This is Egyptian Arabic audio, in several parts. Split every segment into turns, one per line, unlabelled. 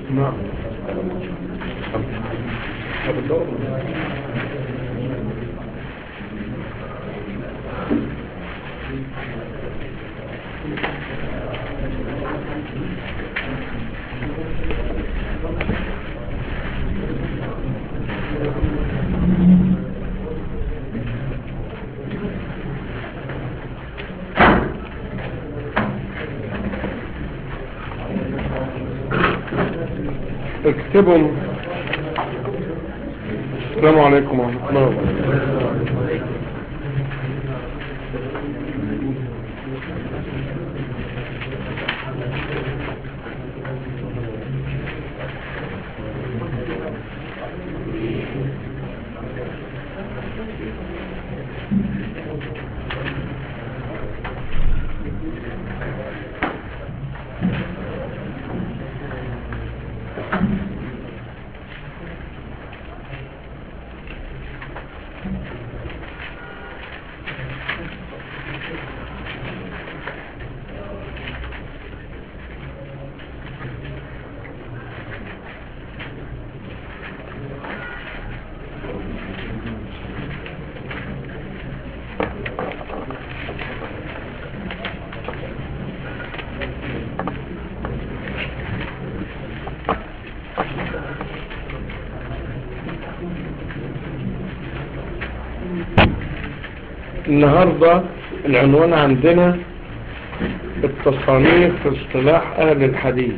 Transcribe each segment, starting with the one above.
نعم طب الدور اكتبوا السلام عليكم ورحمة الله وبركاته النهاردة العنوان عندنا التصانيف في اصطلاح أهل الحديث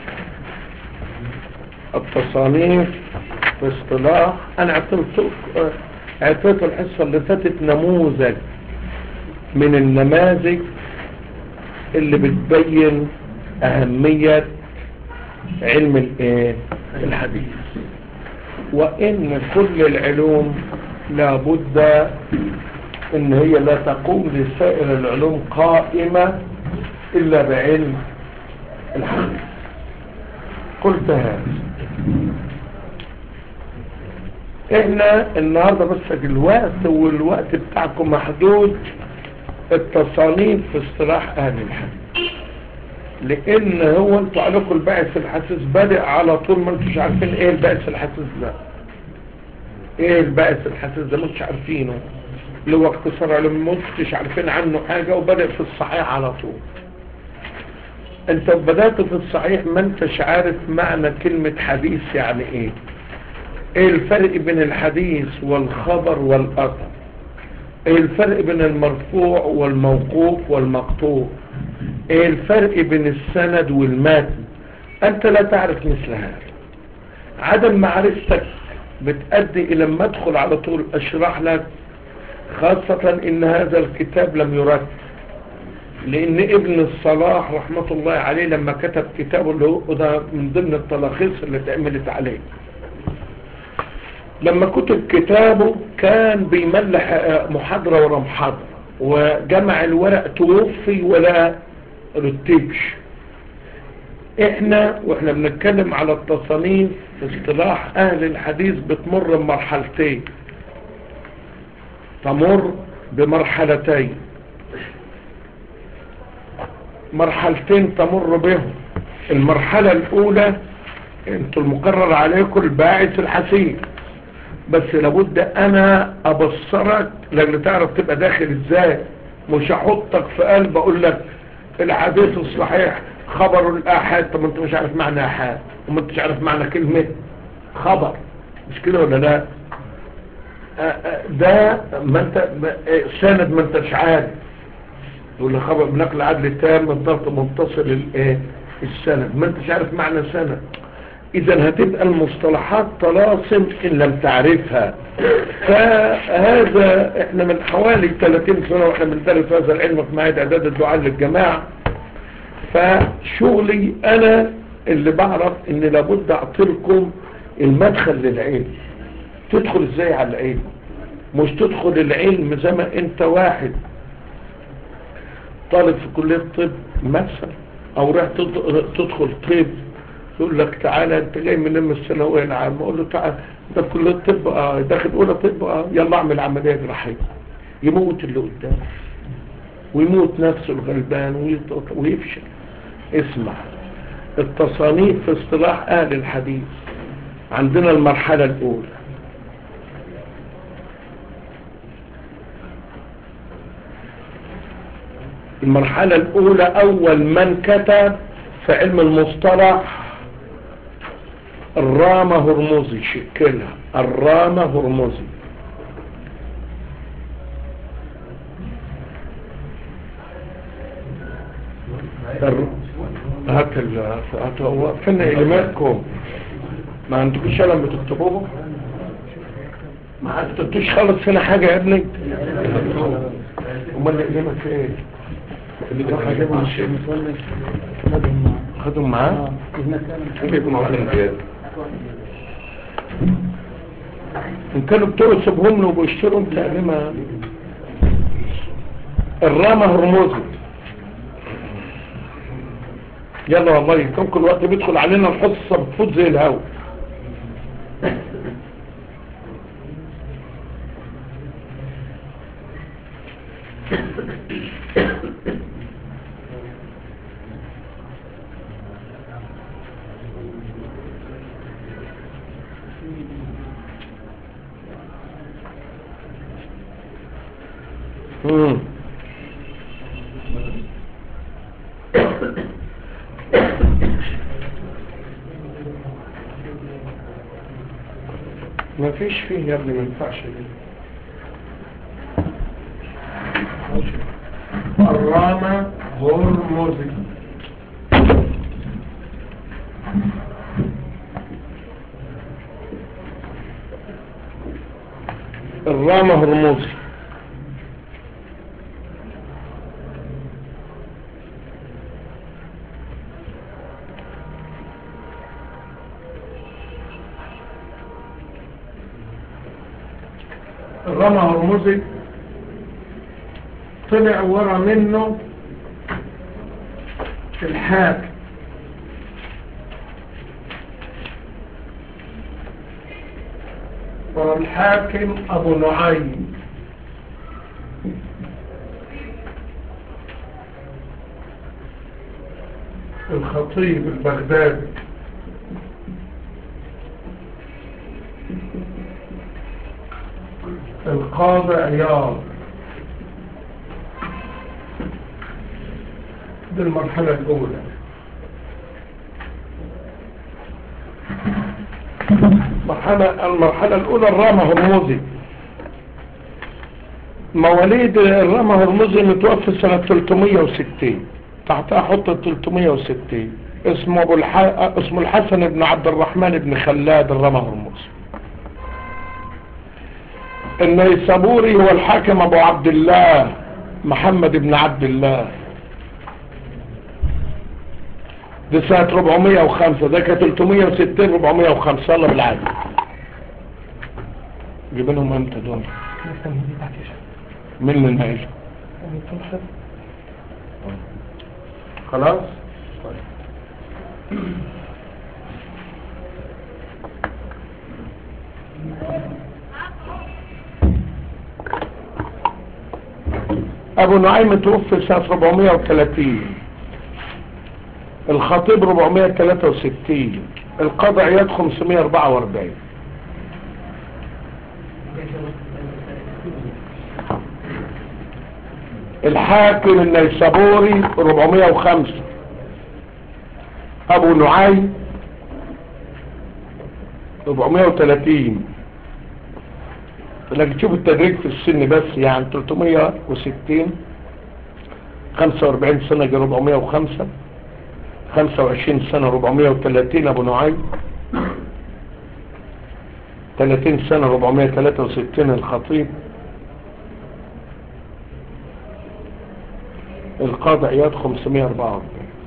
التصانيف في اصطلاح أنا اعطيت اعطيت الحصة اللي فاتت نموذج من النماذج اللي بتبين أهمية علم الايه الحديث وإن كل العلوم لابد ان هي لا تقوم لسائر العلوم قائمة الا بعلم الحديث قلت هذا احنا النهاردة بس الوقت والوقت بتاعكم محدود التصانيف في اصطلاح اهل الحديث لان هو انتوا عليكم البعث الحسيس بادئ على طول ما انتوش عارفين ايه البعث الحسيس ده ايه البعث الحسيس ده ما انتوش عارفينه اللي هو اختصار علم ما انتوش عارفين عنه حاجة وبدأ في الصحيح على طول انت بدأت في الصحيح ما انتش عارف معنى كلمة حديث يعني ايه ايه الفرق بين الحديث والخبر والاثر ايه الفرق بين المرفوع والموقوف والمقطوع ايه الفرق بين السند والماتن انت لا تعرف مثل هذا عدم معرفتك بتأدي الى ما ادخل على طول اشرح لك خاصة ان هذا الكتاب لم يرد لان ابن الصلاح رحمة الله عليه لما كتب كتابه اللي هو ده من ضمن التلخيص اللي اتعملت عليه لما كتب كتابه كان بيملح محاضرة ورا محاضرة وجمع الورق توفي ولا رتبش احنا واحنا بنتكلم على التصانيف في اصطلاح اهل الحديث بتمر بمرحلتين تمر بمرحلتين مرحلتين تمر بهم المرحلة الاولى انتوا المقرر عليكم الباعث الحسين بس لابد انا ابصرك لان تعرف تبقى داخل ازاي مش احطك في قلب اقول لك الحديث الصحيح خبر الاحاد طب انت مش عارف معنى احاد وما انتش عارف معنى كلمة خبر مش كده ولا لا ده ما انت سند ما انتش عارف يقول لي خبر بنقل عدل تام من ضغط متصل الايه السند ما انتش عارف معنى سند اذا هتبقى المصطلحات طلاسم ان لم تعرفها فهذا احنا من حوالي 30 سنة واحنا بندرس هذا العلم في معهد اعداد الدعاء للجماعة فشغلي انا اللي بعرف ان لابد اعطيلكم المدخل للعلم تدخل ازاي على العلم مش تدخل العلم زي ما انت واحد طالب في كلية طب مثلا او راح تدخل طب يقول لك تعالى انت جاي من ام الثانويه العامه اقول له تعالى ده في كليه طب اه داخل اولى طب اه يلا اعمل عمليه جراحيه يموت اللي قدامه ويموت نفسه الغلبان ويفشل اسمع التصانيف في اصطلاح اهل الحديث عندنا المرحلة الاولى المرحلة الاولى اول من كتب في علم المصطلح الرامة هرمزي شكلها الرامة هرمزي الر- هات ال هات هو فين علماتكم ما عندكوش قلم بتكتبوه ما كتبتوش خالص هنا حاجة يا ابني امال علمك في ايه راح اجيبهم الشيء خدهم معاه ان كانوا بتوع سيبهم له وبيشتروا انت علمها الرامة هرمزي يلا والله كم كل وقت بيدخل علينا الحصة بتفوت زي الهوا مم. ما فيش فيه يا ابني ما ينفعش دي الرامة هرمزي الرامة هرمزي الرمى هرمزي طلع ورا منه الحاكم ورا الحاكم ابو نعيم الخطيب البغدادي القاضي عياض دي المرحلة الأولى مرحلة المرحلة الأولى الرامة هرمزي مواليد الرامة هرمزي متوفى سنة 360 تحتها حط 360 اسمه أبو الح... اسمه الحسن بن عبد الرحمن بن خلاد الرامة هرمزي النيسابوري هو الحاكم ابو عبد الله محمد بن عبد الله دي سنة 405 ده كانت 360 405 يلا بالعادي جيبينهم امتى دول مين اللي ناقل خلاص ابو نعيم توفي سنة 430 الخطيب 463 القاضي عياد 544 الحاكم النيسابوري 405 ابو نعيم 430 لكن تشوف التدريج في السن بس يعني 360 45 سنة جه 405 25 سنة 430 ابو نعيم 30 سنة 463 الخطيب القاضي عياد 544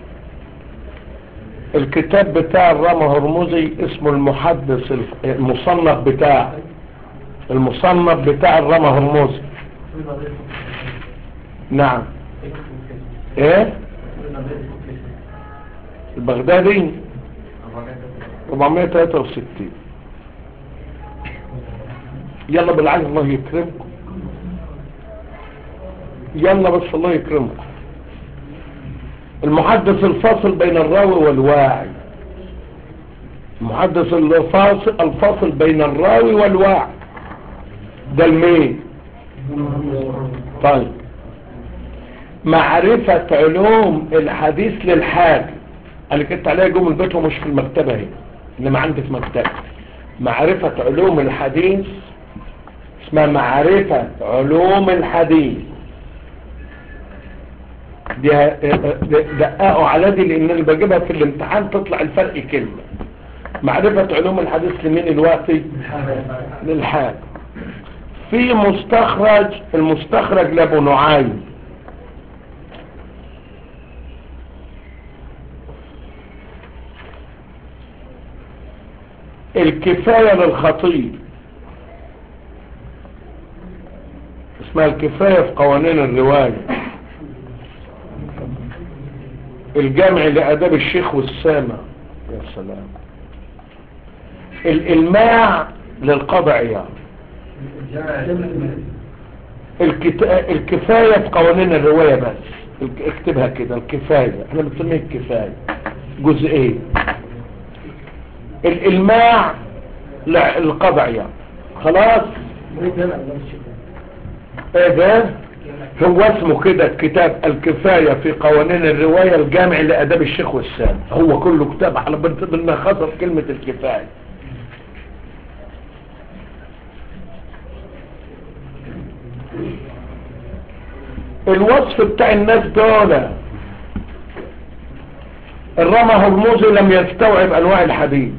الكتاب بتاع الرامة هرمزي اسمه المحدث الف- المصنف بتاع المصنف بتاع الرامة هرمزي نعم ايه البغدادي 463 يلا بالعين الله يكرمكم يلا بس الله يكرمكم المحدث الفاصل بين الراوي والواعي المحدث الفاصل الفاصل بين الراوي والواعي ده المين طيب معرفة علوم الحديث للحاج انا كنت عليها جمل البيت ومش في المكتبة هي انما عندي في مكتبة معرفة علوم الحديث اسمها معرفة علوم الحديث دي دققوا على دي لان انا بجيبها في الامتحان تطلع الفرق كلمة معرفة علوم الحديث لمين الوقتي للحاج في مستخرج المستخرج لابو نعيم الكفاية للخطيب اسمها الكفاية في قوانين الرواية الجامع لأداب الشيخ والسامع يا سلام الإلماع للقضاء عيار الكتا... الكفاية في قوانين الرواية بس اكتبها كده الكفاية احنا بنسميه الكفاية جزئين الإلماع للقضاء عيار خلاص ايه ده هو اسمه كده كتاب الكفاية في قوانين الرواية الجامع لأداب الشيخ والسام هو كله كتاب على بنت بنا خطر كلمة الكفاية الوصف بتاع الناس دول الرمى هرمزي لم يستوعب انواع الحديث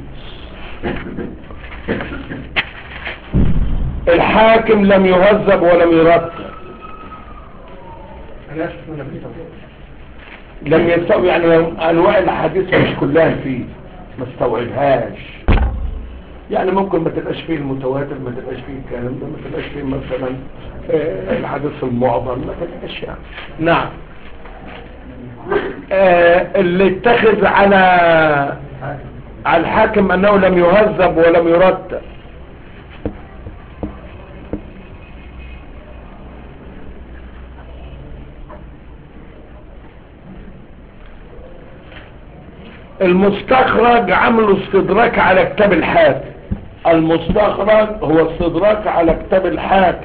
الحاكم لم يهذب ولم يرتب لم يستوعب يعني انواع الحديث مش كلها فيه ما استوعبهاش يعني ممكن ما تبقاش فيه المتواتر ما تبقاش فيه الكلام ده ما تبقاش فيه مثلا آه الحديث المعظم ما تبقاش يعني نعم آه اللي اتخذ على على الحاكم انه لم يهذب ولم يرتب المستخرج عملوا استدراك على كتاب الحاكم المستخرج هو استدراك على كتاب الحاكم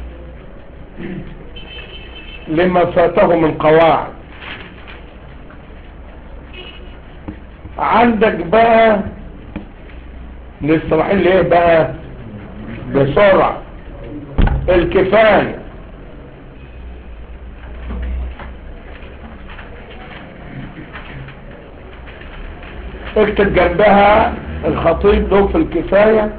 لما فاته من قواعد عندك بقى نسترحل ليه بقى بسرعة الكفاية اكتب جنبها الخطيب له في الكفاية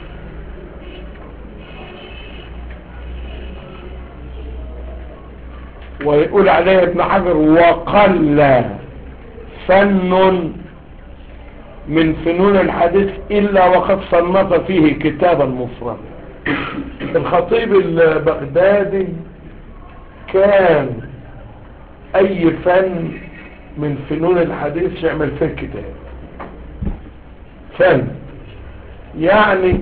ويقول عليه ابن حجر وقل فن من فنون الحديث إلا وقد صنف فيه كتابا مفردا الخطيب البغدادي كان أي فن من فنون الحديث يعمل فيه كتاب فن يعني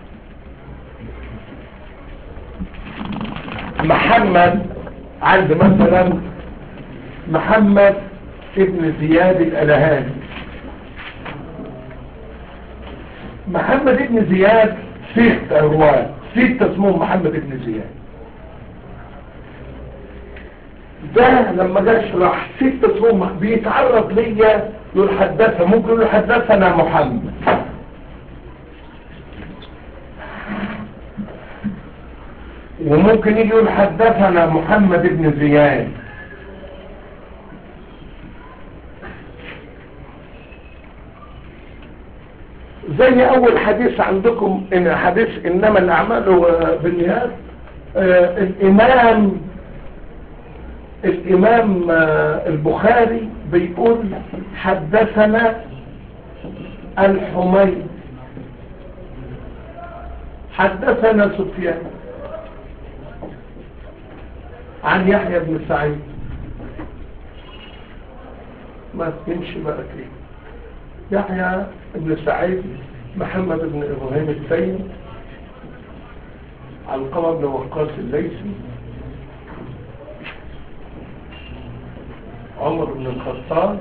محمد عند مثلا محمد ابن زياد الالهاني محمد ابن زياد ستة رواة ستة اسمهم محمد ابن زياد ده لما جاء يشرح ستة اسمهم بيتعرض ليا يقول حدثنا ممكن يقول حدثنا محمد وممكن يجي يقول حدثنا محمد بن زياد زي اول حديث عندكم ان حديث انما الاعمال بالنهاية آه الامام الامام آه البخاري بيقول حدثنا الحميد حدثنا سفيان عن يحيى بن سعيد ما تمشي بقى كده يحيى بن سعيد محمد بن ابراهيم التيمي علقمة بن وقاص الليثي عمر بن الخطاب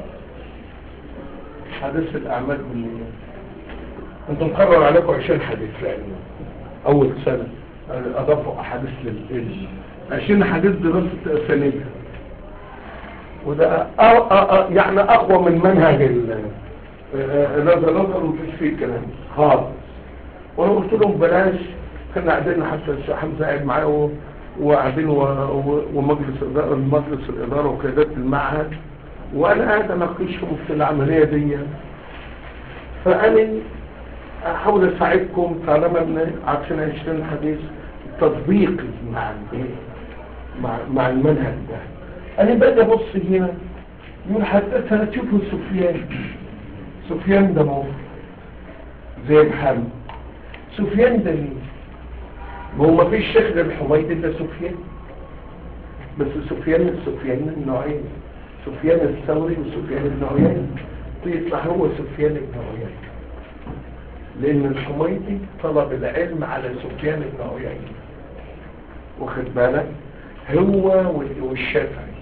حديث الأعمال بالنيات انتم مقرر عليكم 20 حديث لأنه أول سنة أضافوا أحاديث للإلم 20 حديث دراسة أسانيدها وده أ- أ- أ- يعني أقوى من منهج ال هذا نظر مفيش فيه كلام خالص وانا قلت لهم بلاش كنا قاعدين حتى الشيخ حمزه قاعد معايا و- وقاعدين و- و- ومجلس الاداره مجلس الاداره وقيادات المعهد وانا قاعد اناقشهم في العمليه دي فانا احاول اساعدكم طالما ان عشان 20 حديث تطبيقي مع الايه مع مع المنهج ده انا باجي ابص هنا يقول حدثنا تشوفوا سفيان سفيان ده موفر زي محمد سفيان ده مين ما هو ما فيش شيخ غير الحميد الا سفيان بس سفيان سفيان النوعين سفيان الثوري وسفيان بن عيينة يطلع هو سفيان بن عيينة لان الحميدي طلب العلم على سفيان بن عيينة واخد بالك هو والشافعي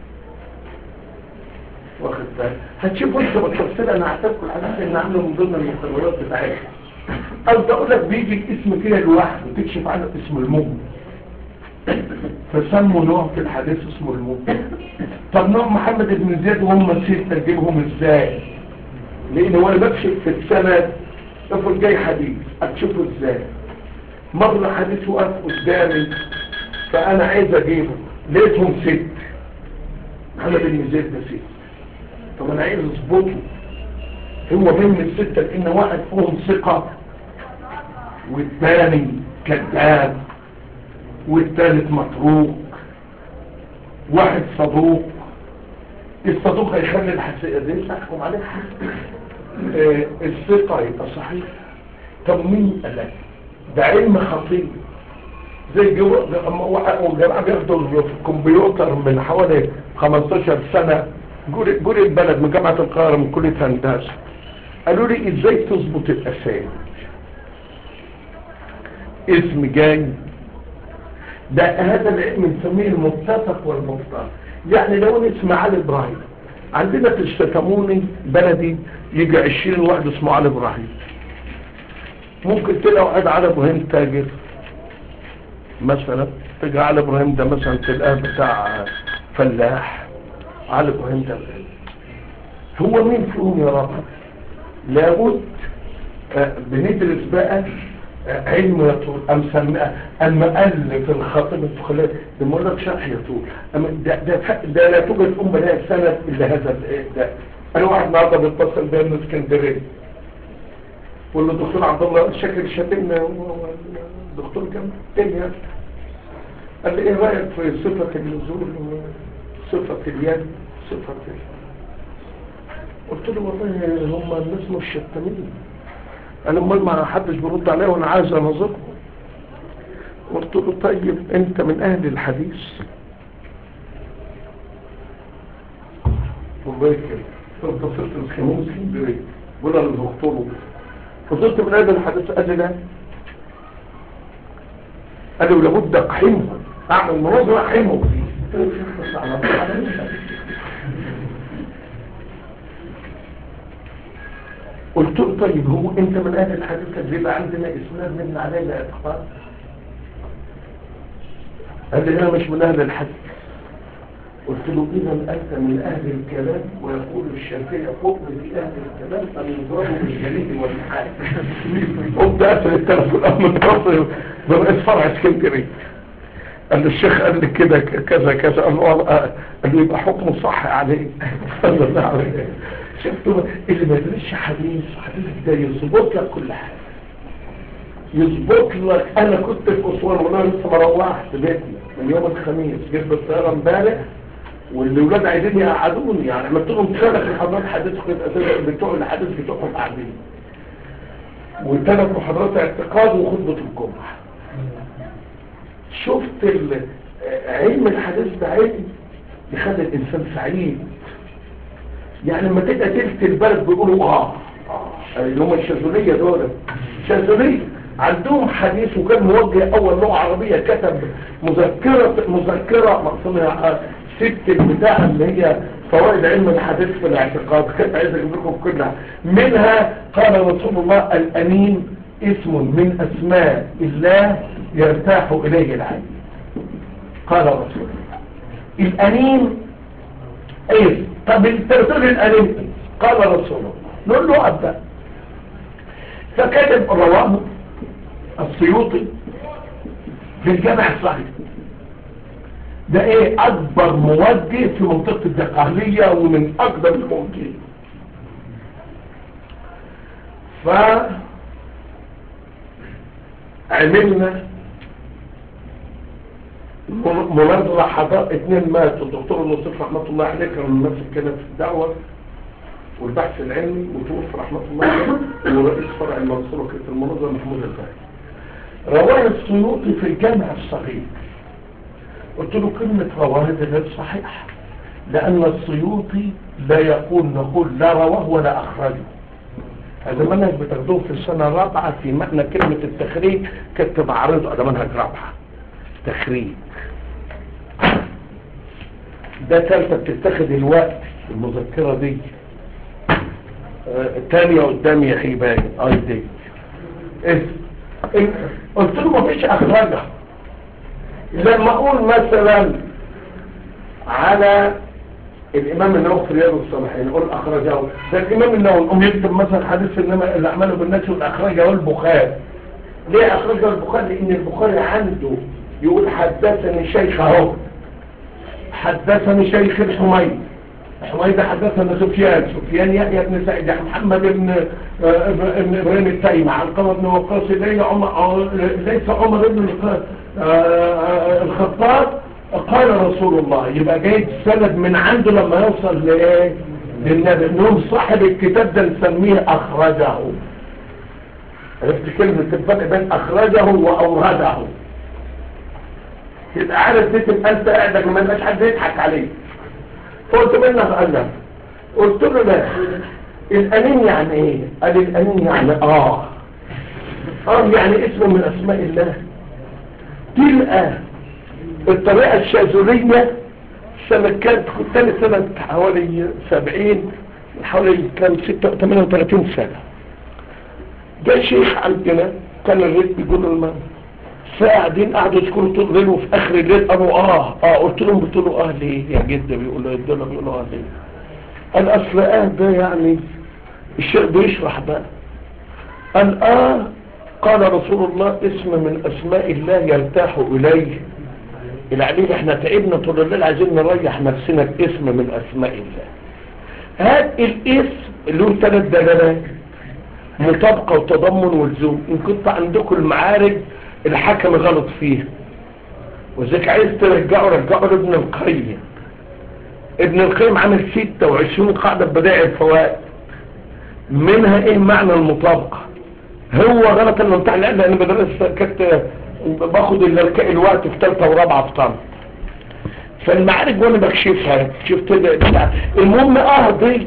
واخد بالك هتشوفوا انت بالتفصيل انا هعتبركم الحديث ان عامله من ضمن المقررات بتاعتها او تقول لك بيجي الاسم كده لوحده تكشف عنه اسم المؤمن فسموا نوع في الحديث اسمه المؤمن طب نوع محمد بن زياد وهم ستة تجيبهم ازاي لان هو اللي بكشف في السند افرض جاي حديث هتشوفه ازاي مرة حديث وقف قدامي فانا عايز اجيبه لقيتهم ست محمد بن زيد ده ست طب انا عايز اظبطه هو من الستة لان واحد فيهم ثقة والثاني كذاب والثالث متروك واحد صدوق الصدوق هيخلي الحساسية دي تحكم عليه آه، الثقة يبقى صحيح طب مين قال لك ده علم خطير زي جو- اما واحد- والجماعة بياخدوا في الكمبيوتر من حوالي 15 سنة جوري جوري البلد من جامعة القاهرة من كلية هندسة قالوا لي ازاي تظبط الاسامي اسم جاي ده هذا العلم نسميه المتفق والمفترض يعني لو اسم علي ابراهيم عندنا في الشتموني بلدي يجي 20 واحد اسمه علي ابراهيم ممكن تلاقوا واحد علي ابراهيم تاجر مثلا تجي علي ابراهيم ده مثلا تلاقاه بتاع فلاح علي ابراهيم ده هو مين فيهم يا رب لابد آه، بندرس بقى آه، علم يطول أم سماء أم ألف الخطيب الفخلات ده ما لك شرح يطول أما ده, ده, ف- ده لا توجد أم لها سنة إلا هذا ال- ده أنا واحد النهارده بيتصل بيا من اسكندرية بقول له دكتور عبد الله شاكر شاتمنا والدكتور كان تاني قال لي ايه رأيك في صفة النزول وصفة اليد صفة ال... قلت له والله هم الناس مش شتمين انا امال ما حدش بيرد عليا وانا عايز انظرهم قلت له طيب انت من اهل الحديث والله كده كنت وصلت الخميس اسكندريه بقول له للدكتور وصلت من اهل الحديث قال لي لا قال له لابد اقحمه اعمل مناظره اقحمه قلت له يا شيخ بس على على مين؟ قلت له طيب هو انت من اهل الحديث اللي يبقى عندنا اسناد من علينا اعتقاد قال لي انا مش من اهل الحديث قلت له اذا انت من اهل الكلام ويقول الشافعي قطب في اهل الكلام فنضربه بالجليد والحال قمت قافل التليفون ام متصل برئيس فرع اسكندريه قال له الشيخ قال لي كده كذا كذا قال له آه. قال له يبقى حكمه صح عليه صلى الله عليه شفت اللي ما يدرسش حديث حديث ده يظبط لك كل حاجه يظبط لك انا كنت في اسوان وانا لسه مروحت بيتي من يوم الخميس جيت بالطياره امبارح والولاد عايزين يقعدوني يعني عملت لهم ثلاث محاضرات حديث كنت اساسا بتوع الحديث بتوعهم قاعدين وثلاث محاضرات اعتقاد وخطبه الجمعه شفت ال- علم الحديث ده علم يخلي الانسان سعيد يعني لما تبقى تلت البلد بيقولوا اه اه اللي هم الشاذليه دول شاذليه عندهم حديث وكان موجه اول لغه عربيه كتب مذكره مذكره مقصودها سبت البتاع اللي هي فوائد علم الحديث في الاعتقاد كنت عايز اجيب لكم كلها منها قال رسول الله الأمين اسم من أسماء الله يرتاح إليه العين قال رسول الله الأمين ايه طب الترتيب الأمين قال رسول الله نقول له أبدأ فكتب رواه السيوطي في الجامع الصحيح ده ايه اكبر موجه في منطقة الدقهلية ومن اقدم الموجهين ف عملنا مناظرة حضاء اتنين ماتوا الدكتور النصيف رحمة الله عليه كان ماسك كده في الدعوة والبحث العلمي وتوفى رحمة الله عليه ورئيس فرع المنصورة كانت المناظرة محمود الباقي رواه السيوطي في الجامع الصغير قلت له كلمة رواه ده غير صحيح لأن السيوطي لا يقول نقول لا رواه ولا أخرجه هذا منهج بتاخدوه في السنة الرابعة في معنى كلمة التخريج كنت بعرضه ده منهج رابعة تخريج ده ثالثة بتتخذ الوقت المذكرة دي آه، الثانية قدامي يا اخي باين اي دي إيه؟ إيه؟ قلت له مفيش اخرجها لما اقول مثلا على الامام النووي في رياض الصالحين يقول اخرجه ده الامام النووي يقوم يكتب مثلا حديث انما الاعمال بالناس يقول اخرجه البخاري ليه اخرجه البخاري لان البخاري عنده يقول حدثني شيخ اهو حدثني شيخ الحميد حميد حدثنا سفيان سفيان يحيى بن سعيد عن محمد بن آه، بن ابراهيم التيمي عن قمر بن وقاص ليس عمر ليس عمر بن الخ- آه، آه، الخطاب قال رسول الله يبقى جايب سند من عنده لما يوصل لايه للنبي انهم صاحب الكتاب ده نسميه اخرجه عرفت كلمة الفرق بين اخرجه واورده يبقى عارف دي تبقى انت قاعدك ما يبقاش حد يضحك عليك قلت منك قال لا قلت له لا الأمين يعني ايه قال الأمين يعني اه اه يعني اسم من اسماء الله تلقى الطريقة الشاذلية سنة كانت كنت تاني سنة حوالي سبعين حوالي كان ستة تمانية وتلاتين سنة ده شيخ عندنا كان الريت بيقول له المعنى فقاعدين قعدوا يذكروا طول الليل وفي اخر الليل قالوا اه اه قلت لهم قلت له اه ليه يا جد بيقول له الدنيا بيقول له اه ليه قال اصل اه ده يعني الشيخ بيشرح بقى قال اه قال رسول الله اسم من اسماء الله يرتاح اليه العليل احنا تعبنا طول الليل عايزين نريح نفسنا باسم من اسماء الله هات الاسم اللي هو ثلاث دلالات مطابقة وتضمن ولزوم ان كنت عندكم المعارج الحكم غلط فيها وذلك عايز ترجعه رجعه لابن القيم ابن القيم عامل 26 قاعدة بدائع الفوائد منها ايه معنى المطابقة هو غلط انه بتاع لان انا بدرس كنت باخد ال- الوقت في ثالثه ورابعه في طنطا فالمعارج وانا بكشفها شفت ال- بتاع المهم اه دي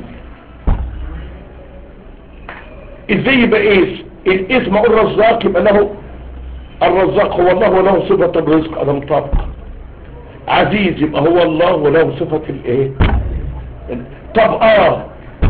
ازاي يبقى اسم الاسم اقول رزاق يبقى له الرزاق هو الله وله صفة الرزق هذا مطابق عزيز يبقى هو الله وله صفة الايه طب اه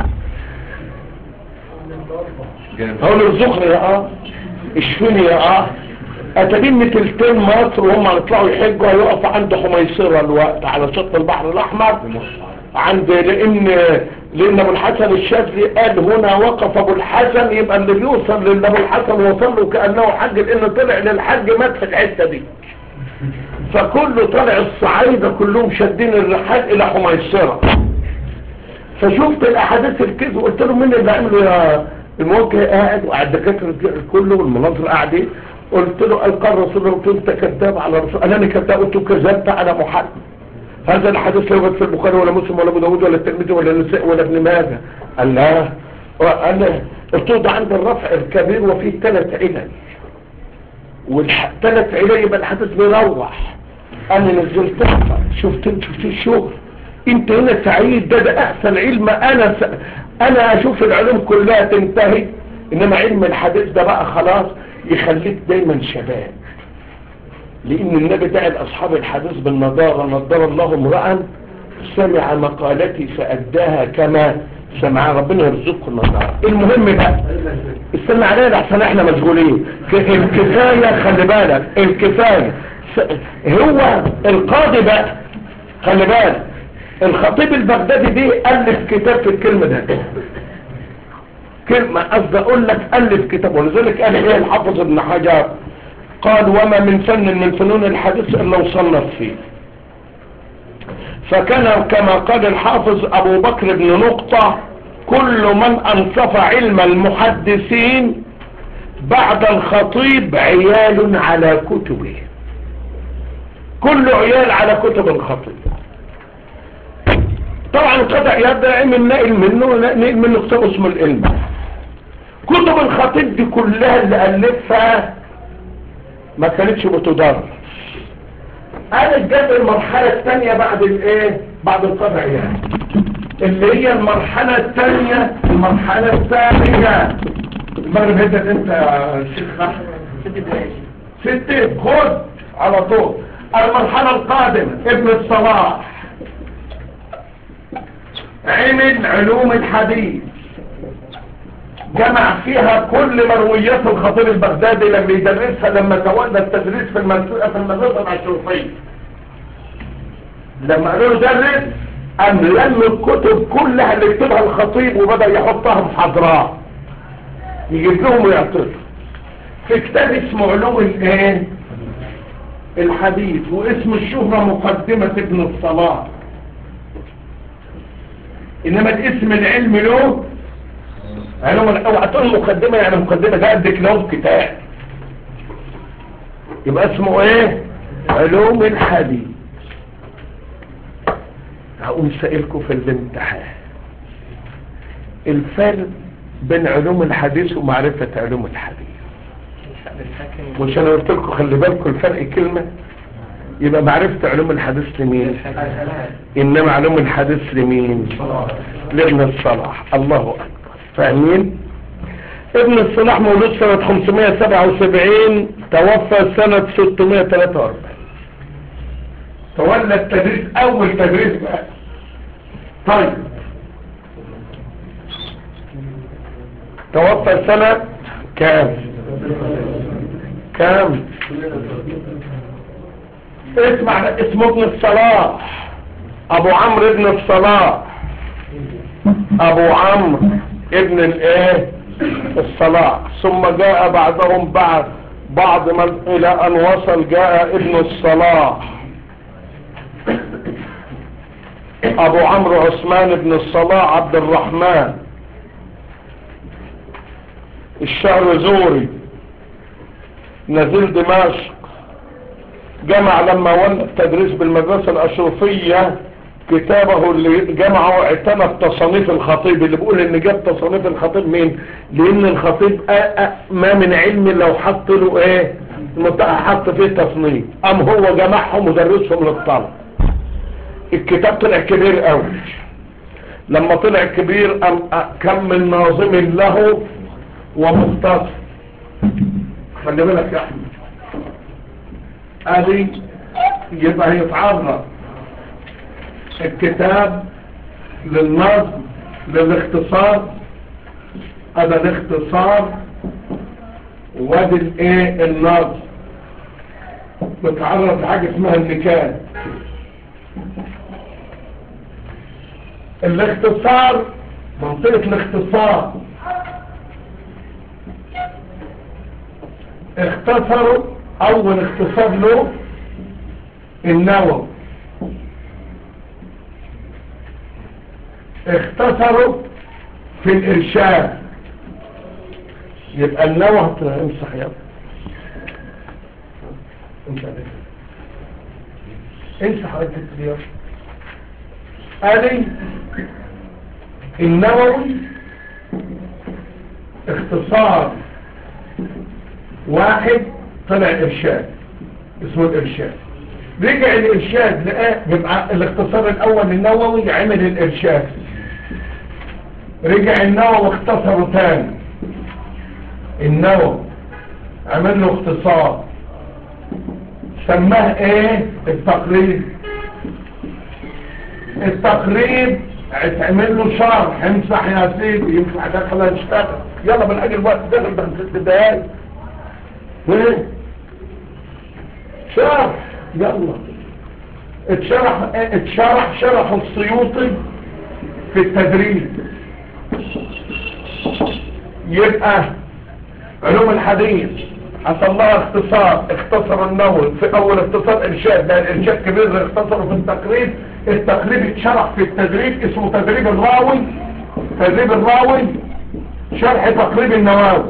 هو الرزق يا اه اشفني يا اه اتبين تلتين مصر وهم هيطلعوا يحجوا هيقف عند حميصرة الوقت على شط البحر الاحمر عند لان لان ابو الحسن الشاذلي قال هنا وقف ابو الحسن يبقى اللي بيوصل للي ابو الحسن وصل له كانه حج لان طلع للحج مات في الحته دي فكله طلع الصعايده كلهم شادين الرحال الى حميصره فشفت الاحاديث الكذب وقلت له مين اللي عمله يا الموجه قاعد وقعد الدكاتره كله والمناظر قاعدين قلت له القى الرسول قلت له انت كذاب على الرسول قال انا كذاب قلت له كذبت على محمد هذا الحديث لا يوجد في البخاري ولا مسلم ولا ابو داود ولا الترمذي ولا النساء ولا ابن ماجه قال لا قال له قلت له ده عند الرفع الكبير وفيه ثلاث علل والثلاث علل يبقى الحديث بيروح انا نزلتها شفت انت شفت الشغل انت هنا سعيد ده ده احسن علم انا س... انا اشوف العلوم كلها تنتهي انما علم الحديث ده بقى خلاص يخليك دايما شباب لان النبي دعا لاصحاب الحديث بالنضاره نضر الله امرا سمع مقالتي فأداها كما سمع ربنا يرزقكم النصارى المهم بقى استنى علينا عشان احنا مشغولين ك- الكفاية خلي بالك الكفاية س- هو القاضي بقى خلي بالك الخطيب البغدادي دي ألف كتاب في الكلمة ده كلمة قصدي أقول لك ألف كتاب ولذلك قال إيه الحافظ ابن حجر قال وما من فن من فنون الحديث إلا وصنف فيه فكان كما قال الحافظ أبو بكر بن نقطة كل من أنصف علم المحدثين بعد الخطيب عيال على كتبه كل عيال على كتب الخطيب طبعا قطع يد من نقل منه نقل منه كتاب اسمه العلم كتب الخطيب دي كلها اللي ألفها ما كانتش بتدرس قالت جت المرحلة الثانية بعد الايه بعد القطع يعني اللي هي المرحلة الثانية المرحلة الثانية المغرب هدت انت يا شيخ احمد ست خد على طول المرحلة القادمة ابن الصلاح عمل علوم الحديث جمع فيها كل مرويات الخطيب البغدادي لما يدرسها لما تولى التدريس في المدرسة في المدرسة العشرفية لما قالوا له درس قام لم الكتب كلها اللي يكتبها الخطيب وبدأ يحطها محاضرات يجيب لهم ويعطيهم في كتاب اسمه علوم الايه الحديث واسم الشهرة مقدمة ابن الصلاح انما الاسم العلمي له علوم اوعى تقول مقدمة يعني مقدمة ده قد كلام كتاب يبقى اسمه ايه علوم الحديث هقوم سائلكم في الامتحان الفرق بين علوم الحديث ومعرفة علوم الحديث مش انا قلت لكم خلي بالكم الفرق كلمة يبقى معرفة علوم الحديث لمين انما علوم الحديث لمين لابن الصلاح الله اكبر فاهمين ابن الصلاح مولود سنة 577 توفى سنة 643 تولى التدريس اول تدريس بقى طيب توفى سنة كام كام اسمع اسمه ابن الصلاح ابو عمرو ابن الصلاح ابو عمرو ابن الايه الصلاح ثم جاء بعدهم بعد بعض من الى ان وصل جاء ابن الصلاح ابو عمرو عثمان بن الصلاح عبد الرحمن الشهر زوري نزيل دمشق جمع لما ولى التدريس بالمدرسة الأشرفية كتابه اللي جمعه اعتمد تصانيف الخطيب اللي بيقول ان جاب تصانيف الخطيب مين لان الخطيب آه آه ما من علم لو حط له ايه المنطقة حط فيه تصنيف ام هو جمعهم ودرسهم للطلب الكتاب طلع كبير قوي لما طلع كبير ام كم من ناظم له ومختصر خلي بالك يا احمد ادي يبقى يتعرض الكتاب للنظم للاختصار هذا الاختصار وادي الايه النظم بتعرض لحاجه اسمها النكال الاختصار منطقه الاختصار اختصروا اول اختصار له النووي اختصروا في الارشاد يبقى النووي امسح يا امسح امسح الكتاب ادي النووي اختصار واحد طلع ارشاد اسمه الارشاد رجع الارشاد لقى يبقى الاختصار الاول للنووي عمل الارشاد رجع النووي اختصره تاني النووي عمل له اختصار سماه ايه التقرير التقريب اتعمل له شرح امسح يا سيدي ينفع داخل اشتغل يلا بالاجل الوقت داخل ده ست دقايق ايه شرح يلا اتشرح اتشرح شرح السيوطي في التدريب يبقى علوم الحديث حصل لها اختصار اختصر النووي في اول اختصار ارشاد ده الارشاد كبير اختصره في التقريب التقريب اتشرح في التدريب اسمه تدريب الراوي تدريب الراوي شرح تقريب النواوي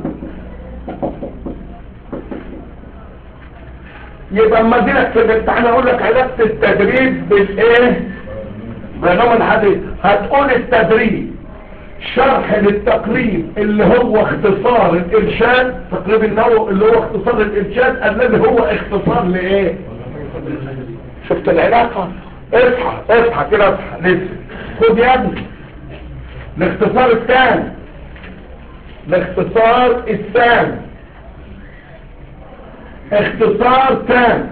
يبقى اما اديلك في الامتحان اقول لك علاقه التدريب بالايه بعلوم الحديث هتقول التدريب شرح للتقريب اللي هو اختصار الارشاد تقريب النووي اللي هو اختصار الارشاد الذي هو اختصار لايه شفت العلاقه اصحى اصحى كده اصحى لسه خد يا ابني الاختصار الثاني الاختصار الثاني اختصار تام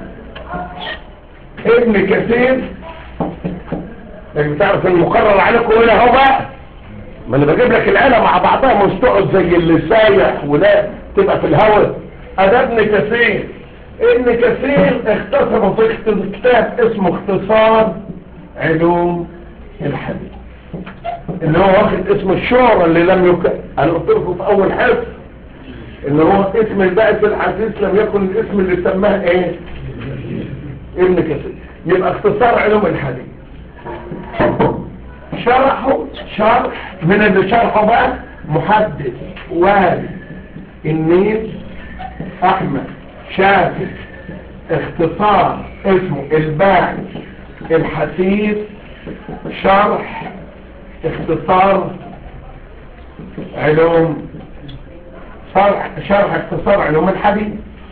ابن كثير اللي بتعرف المقرر عليكم هنا اهو بقى ما انا بجيب لك العيله مع بعضها مش تقعد زي اللي سايح ولا تبقى في الهواء ده ابن كثير ابن كثير اختصر في كتاب اسمه اختصار علوم الحديث اللي هو واخد اسم الشهرة اللي لم يكن انا قلت لكم في اول حفظ ان هو اسم البائس الحديث لم يكن الاسم اللي سماه ايه ابن كثير يبقى اختصار علوم الحديث شرحه شرح من اللي شرحه بقى محدث والي النيل احمد شافي اختصار اسمه الباعث الحثيث شرح اختصار علوم شرح, شرح اختصار علوم الحديث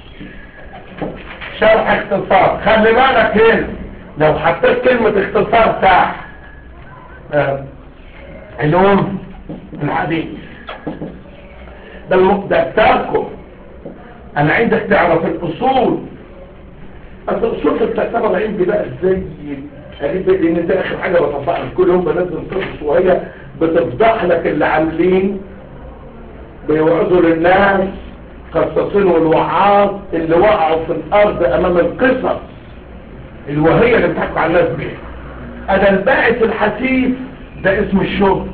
شرح اختصار خلي بالك هنا لو حطيت كلمة اختصار تحت آه. علوم الحديث ده المبدأ بتاعكم انا عايزك تعرف الاصول الاصول في بتعتبر عندي بقى ازاي قريب لان ده اخر حاجه بطبقها كل يوم بنزل قصص وهي بتفضح لك اللي عاملين بيوعظوا للناس قصصين والوعاظ اللي وقعوا في الارض امام القصص الوهيه اللي بتحكوا على الناس بيها انا الباعث الحثيث ده اسم الشغل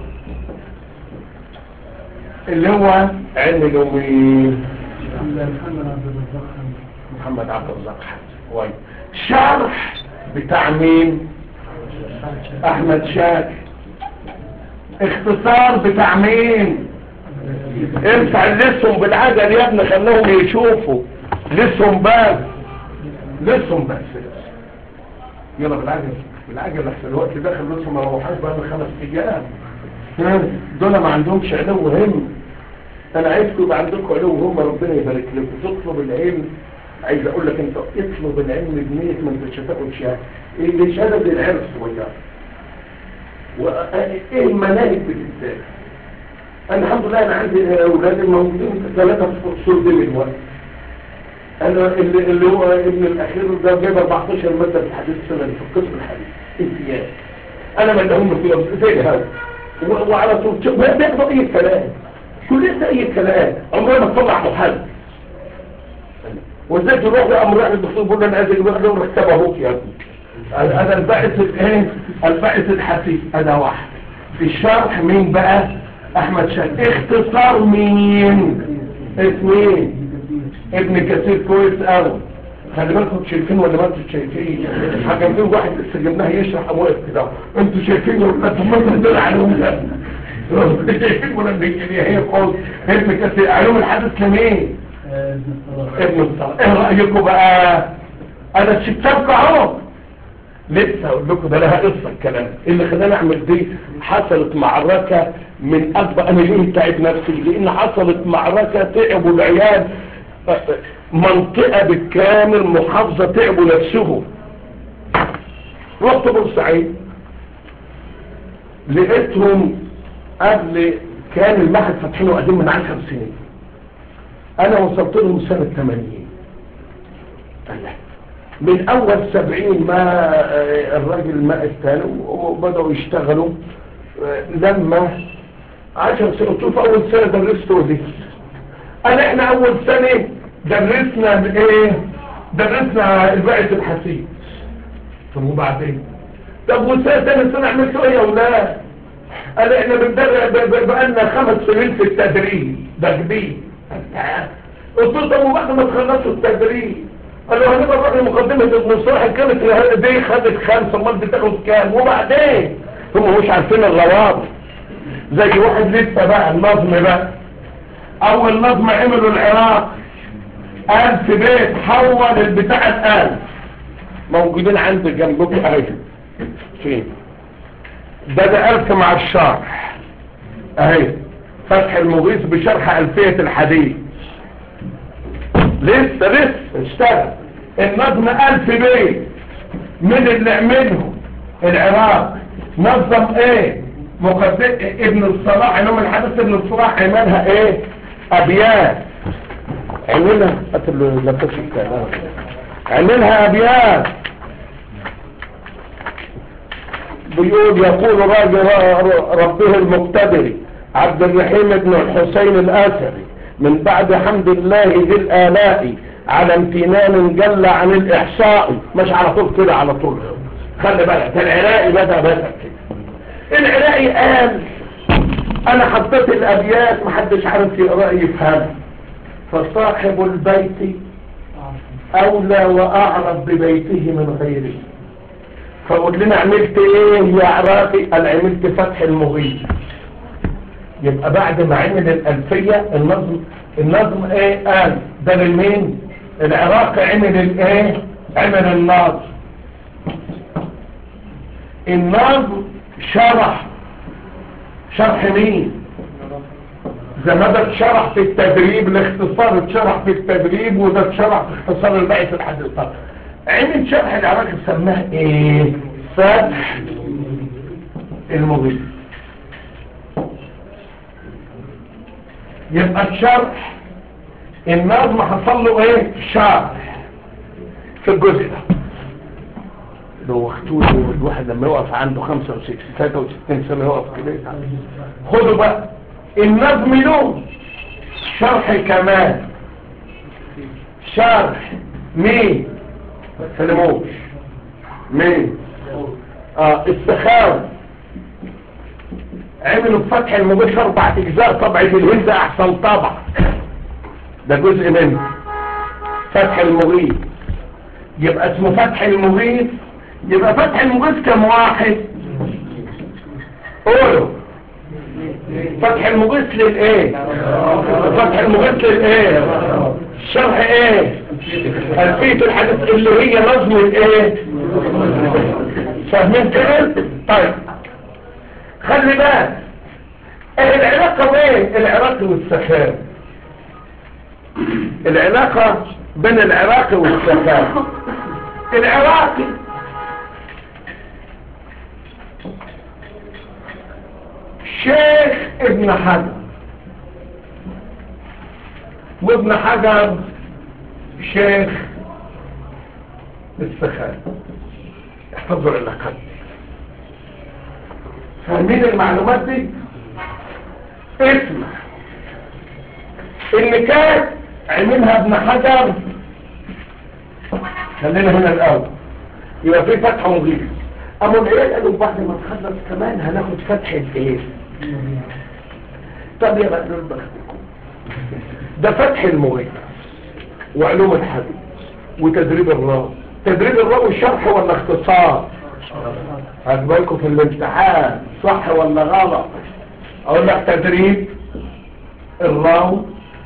اللي هو علم اليومين محمد عبد الرزاق كويس شرح بتاع مين احمد شاكر اختصار بتاع مين انفع لسهم بالعجل يا ابني خلوهم يشوفوا لسهم بس لسهم بس يلا بالعجل بالعجل احسن الوقت داخل لسهم ما روحاش بقى من خمس ايام دول ما عندهمش علو هم انا عايزكم يبقى عندكم علو هم ربنا يبارك لكم تطلب العلم عايز اقول لك انت اطلب العلم بنية ما انتش هتاخد شهاده اللي شهاده دي العرف صغيره وايه المناهج بتتذاكر انا الحمد لله انا عندي اولادي موجودين ثلاثه في الفصول دي من وقت انا اللي, اللي هو ابن الاخير ده جايب 14 ماده في الحديث السنه في القسم الحديث امتياز انا مدهم فيهم زي هذا وعلى طول ما بياخدوا اي كلام كليه اي كلام عمرنا ما تطلع محل وازاي تروح لامر راح للدكتور بيقول له انا عايز اجيب لك مرتب اهوك يا ابني انا الباعث الايه الباعث الحثيث انا واحد في الشرح مين بقى احمد شاكر اختصار مين اسمين ابن كثير كويس قوي خلي بالكم شايفين ولا ما انتوا شايفين حاجه في واحد لسه جبناه يشرح واقف كده انتوا شايفين ولا انتوا ما تقدروا عليهم ده شايفين ولا هي قول ابن كثير علوم الحدث لمين ابن الصلاة ايه رأيكم بقى انا الشتاب اهو لسه اقول لكم ده لها قصه الكلام اللي خلاني اعمل دي حصلت معركه من اكبر انا ليه تعب نفسي لان حصلت معركه تعبوا العيال منطقه بالكامل محافظه تعبوا نفسهم رحت بورسعيد لقيتهم قبل كان المعهد فاتحينه قديم من 10 سنين انا وصلت لهم سنة 80 الله من اول سبعين ما آه، الراجل ما الثاني وبدأوا يشتغلوا آه، لما عشر سنة في اول سنة درسته دي قال احنا اول سنة درسنا بايه درسنا البعث الحسيس طب وبعدين طب وسنة تاني سنة عملتوا ايه يا ولاد قال احنا بندرب ب- ب- بقالنا خمس سنين في التدريب ده كبير قلت له طب وبعد ما تخلصوا التدريب قالوا هنبقى نروح لمقدمة المصطلح كانت دي خدت خمسة امال بتاخد كام وبعدين هم مش عارفين الروابط زي واحد لسه بقى النظم بقى اول نظم عملوا العراق ألف بيت حول البتاع الألف موجودين عند جنبكم اهي فين ده ده ألف مع الشرح اهي فتح المغيث بشرح ألفية الحديث لسه لسه اشتغل النظم ألف بيت من اللي عمله العراق نظم ايه مقدم ابن الصلاح علوم الحدث ابن الصلاح عملها ايه ابيات عملها قتل لا تشك عملها ابيات بيقول يقول راجل ربه المقتدر عبد الرحيم بن الحسين الآثري من بعد حمد الله ذي الآلاء على امتنان جل عن الإحصاء مش على طول كده على طول خلي بالك ده العراقي بدأ بدأ كده العراقي قال انا حطيت الابيات محدش عارف يقرأ يفهم فصاحب البيت اولى واعرف ببيته من غيره فقول لنا عملت ايه يا عراقي قال عملت فتح المغيث يبقى بعد ما عمل الالفية النظم النظم ايه قال ده للمين العراق عمل الايه عمل النظم النظم شرح شرح مين زي ما ده اتشرح في التدريب الاختصار اتشرح في التدريب وده اتشرح في اختصار البعث الحديث عمل شرح العراق سماه ايه فتح المغيث يبقى الشرح النظم حصل له ايه شرح في الجزء ده لو وقتوه الواحد لما يقف عنده 65 63 سنة يقف كده خدوا بقى النظم له شرح كمان شرح مين ما تسلموش مين اه السخاوي عملوا بفتح المباشر اربع اجزاء طبع بالهند احسن طبع ده جزء منه فتح المغيث يبقى اسمه فتح المغيث يبقى فتح المغيث كم واحد قولوا فتح المغيث للايه فتح المغيث للايه شرح ايه الفية الحديث اللي هي نظم الايه فاهمين كده طيب خلي بالك العلاقة بين العراق والسخاوي العلاقة بين العراق والسخاوي العراقي شيخ ابن حجر وابن حجر شيخ السخاوي احفظوا العلاقات فاهمين المعلومات دي اسمع اللي كان عملها ابن حجر خلينا هنا الاول يبقى في فتح مغيث ابو العيال قالوا بعد ما نخلص كمان هناخد فتح الايه طب يا بقى دول بختكم ده فتح المغيث وعلوم الحديث وتدريب الراوي تدريب الراوي شرح ولا اختصار هتبالكم في الامتحان صح ولا غلط اقول لك تدريب الراوي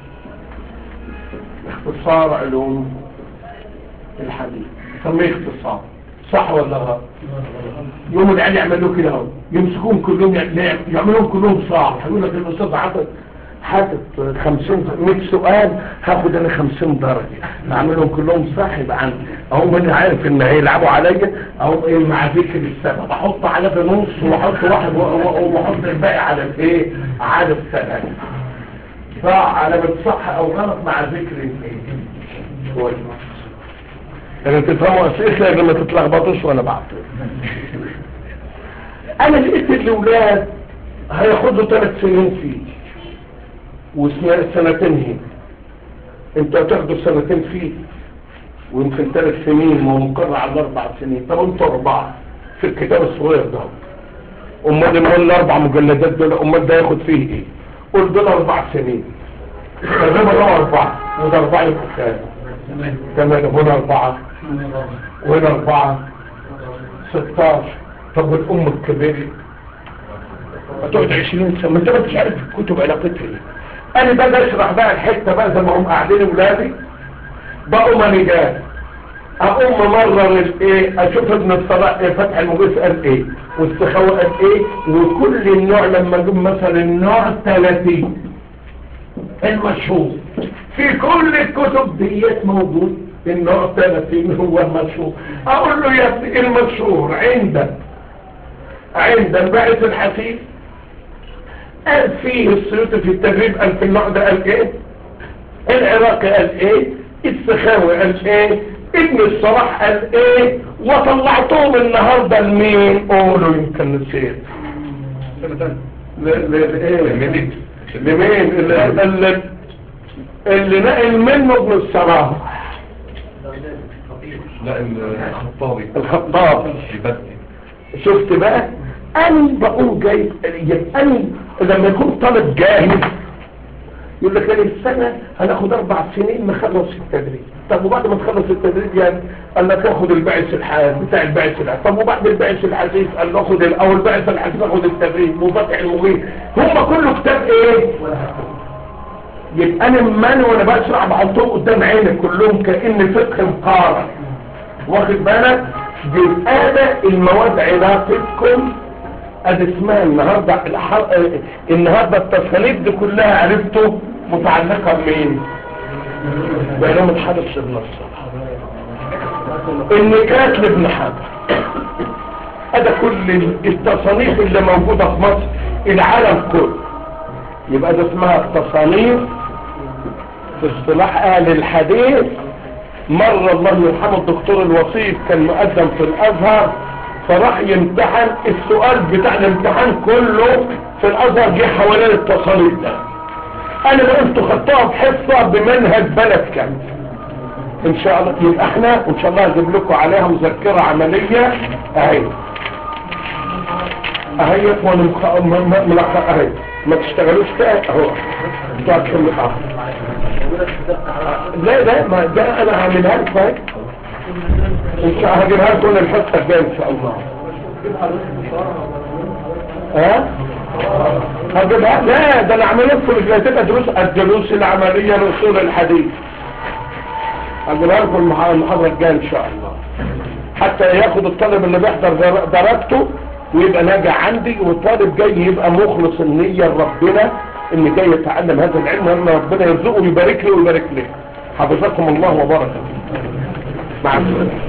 اختصار علوم الحديث سميه اختصار صح ولا غلط يوم العيال يعملوا كده اهو يمسكوهم كلهم يعملوهم كلهم صح يقول لك الاستاذ حاطط حاطط 50 100 سؤال هاخد انا 50 درجه اعملهم كلهم صح يبقى عندي اهو انا عارف ان هيلعبوا عليا اهو ايه مع ذكر السبب احط على في نص واحط واحد واحط الباقي على الايه على السبب صح على صح او غلط مع ذكر الايه كويس يعني تفهموا اسئله اللي ما تتلخبطوش وانا بعطل انا لقيت الاولاد هياخدوا ثلاث سنين فيه وسنتين هنا انتوا هتاخدوا سنتين فيه ويمكن ثلاث سنين ما هو مقرر على اربع سنين طب انتوا اربعه في الكتاب الصغير ده امال امال الاربع مجلدات دول امال ده ياخد فيه ايه قول دول اربع سنين تمام ده اربعه وده اربعه يبقوا كام تمام هنا اربعه وهنا اربعه 16 طب والام الكبيره هتقعد 20 سنه ما انت ما انتش عارف الكتب علاقتها ايه انا بقى اشرح بقى الحته بقى زي ما هم قاعدين ولادي بقوا مانجات اقوم مرر الايه اشوف ابن الصلاح إيه فتح المجلس قال ايه والسخاوة قال ايه وكل النوع لما اجيب مثلا النوع 30 المشهور في كل الكتب ديت موجود النوع 30 هو المشهور اقول له يا ابني المشهور عندك عند الباعث الحثيث قال فيه السيوطي في التدريب قال في النوع ده قال ايه العراقي قال ايه السخاوي قال ايه ابن الصلاح قال ايه وطلعتهم النهاردة لمين قولوا يمكن نسيت لمين اللي, اللي, اللي نقل منه ابن الصلاح
لا الخطابي
الخطاب
يبدي
شفت بقى انا بقوم جايب يبقى انا لما يكون طالب جاهز يقول لك انا السنة هناخد اربع سنين نخلص التدريب طب وبعد ما تخلص التدريب يعني قال لك اخد البعث الحاد بتاع البعث الحاد طب وبعد البعث الحديث قال له اخد او البعث الحديث اخد التدريب وفتح المغيث هم كله كتاب ايه يبقى انا من وانا بشرح بحطهم قدام عينك كلهم كأن فقه مقارن واخد بالك يبقى انا المواد علاقتكم ادي اسمها النهارده الحر... النهارده التصاليب دي كلها عرفته متعلقه بمين؟ بينما الحدث ابن الصلاح النكات لابن حجر هذا كل التصانيف اللي موجوده في مصر العالم كله يبقى ده اسمها التصانيف في اصطلاح اهل الحديث مر الله يرحمه الدكتور الوسيط كان مقدم في الازهر فراح يمتحن السؤال بتاع الامتحان كله في الازهر جه حوالين التصانيف ده انا بقى انتوا خدتوها بحصه بمنهج بلد كامل ان شاء الله يبقى احنا وان شاء الله هجيب لكم عليها مذكره عمليه اهي اهي وانا مخ... م... م... ملخ... اهي ما تشتغلوش تاني اهو انتوا هتكمل اه لا لا ما ده انا هعملها لكم اهي ان شاء الله هجيبها لكم الحصه الجايه ان شاء الله ها هجيبها لا ده انا عامل لكم مش هتبقى دروس الدروس العمليه لاصول الحديث هجيبها لكم المح- المحاضره الجايه ان شاء الله حتى ياخد الطالب اللي بيحضر در- درجته ويبقى ناجح عندي والطالب جاي يبقى مخلص النيه لربنا ان جاي يتعلم هذا العلم وان ربنا يرزقه ويبارك له ويبارك له حفظكم الله وبارك فيكم. مع السلامه